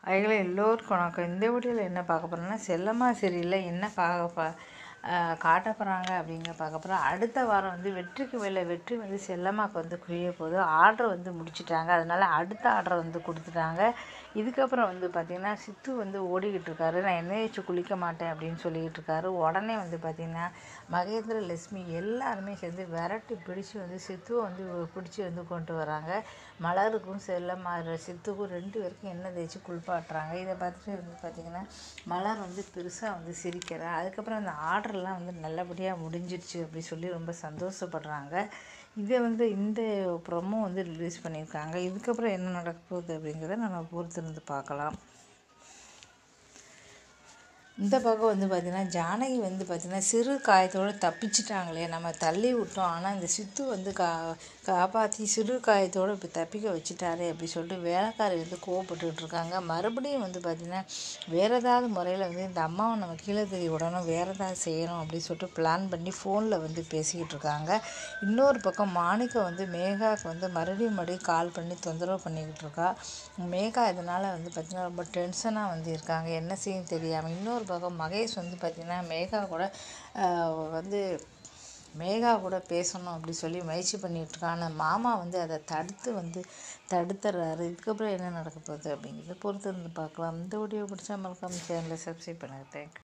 அவைகளை எல்லோருக்கும் வணக்கம் இந்த வீடியோவில் என்ன பார்க்க போகிறோம்னா செல்லம்மா சீரியலில் என்ன பார்க்க பா ஆஹ் காட்ட போகிறாங்க அப்படிங்கிற பார்க்க போகிறோம் அடுத்த வாரம் வந்து வெற்றிக்கு மேலே வெற்றி வந்து செல்லம்மாவுக்கு வந்து குவிய போது ஆர்டர் வந்து முடிச்சிட்டாங்க அதனால் அடுத்த ஆர்டர் வந்து கொடுத்துட்டாங்க இதுக்கப்புறம் வந்து பார்த்திங்கன்னா சித்து வந்து ஓடிக்கிட்டு இருக்காரு நான் எண்ணெய் வச்சு குளிக்க மாட்டேன் அப்படின்னு சொல்லிக்கிட்டு இருக்காரு உடனே வந்து பார்த்திங்கன்னா மகேந்திர லட்சுமி எல்லாருமே சேர்ந்து விரட்டி பிடிச்சி வந்து சித்துவை வந்து பிடிச்சி வந்து கொண்டு வராங்க மலருக்கும் செல்லம்மா சித்துக்கும் ரெண்டு பேருக்கும் எண்ணெய் தேய்ச்சி குளிப்பாட்டுறாங்க இதை பார்த்துட்டு வந்து பார்த்திங்கன்னா மலர் வந்து பெருசாக வந்து சிரிக்கிறா அதுக்கப்புறம் அந்த ஆர்டர்லாம் வந்து நல்லபடியாக முடிஞ்சிடுச்சு அப்படி சொல்லி ரொம்ப சந்தோஷப்படுறாங்க இதை வந்து இந்த ப்ரொமோ வந்து ரிலீஸ் பண்ணியிருக்காங்க இதுக்கப்புறம் என்ன நடக்க போகுது அப்படிங்கிறத நம்ம பொறுத்திருந்து பார்க்கலாம் இந்த பக்கம் வந்து பார்த்திங்கன்னா ஜானகி வந்து பார்த்திங்கன்னா சிறு காயத்தோடு தப்பிச்சிட்டாங்களே நம்ம தள்ளி விட்டோம் ஆனால் இந்த சித்து வந்து கா காப்பாற்றி சிறு காயத்தோடு இப்போ தப்பிக்க வச்சுட்டாரே அப்படி சொல்லிட்டு வேலைக்காரி வந்து கோவப்பட்டுட்டு இருக்காங்க மறுபடியும் வந்து பார்த்திங்கன்னா வேறு ஏதாவது முறையில் வந்து இந்த அம்மாவை நம்ம கீழே தெரிய விடணும் வேறு ஏதாவது செய்யணும் அப்படின்னு சொல்லிட்டு பிளான் பண்ணி ஃபோனில் வந்து பேசிக்கிட்டு இருக்காங்க இன்னொரு பக்கம் மாணிக்கம் வந்து மேகாவுக்கு வந்து மறுபடியும் மறுபடியும் கால் பண்ணி தொந்தரவு பண்ணிக்கிட்டு இருக்கா மேகா இதனால் வந்து பார்த்திங்கன்னா ரொம்ப டென்ஷனாக வந்து இருக்காங்க என்ன செய்யும் தெரியாமல் இன்னொரு பக்கம் மகேஷ் வந்து பார்த்திங்கன்னா மேகா கூட ஆஹ், வந்து மேகா கூட பேசணும் அப்படி சொல்லி முயற்சி பண்ணிகிட்டு இருக்கான் ஆனால் மாமா வந்து அதை தடுத்து வந்து தடுத்துறாரு இதுக்கப்புறம் என்ன நடக்க போகுது அப்படிங்கிறத பொறுத்து இருந்து பார்க்கலாம் இந்த வீடியோ பிடிச்சா மறக்காம சேனலை சப்ஸ்கிரைப் பண்ணுங்கள் தேங்க்யூ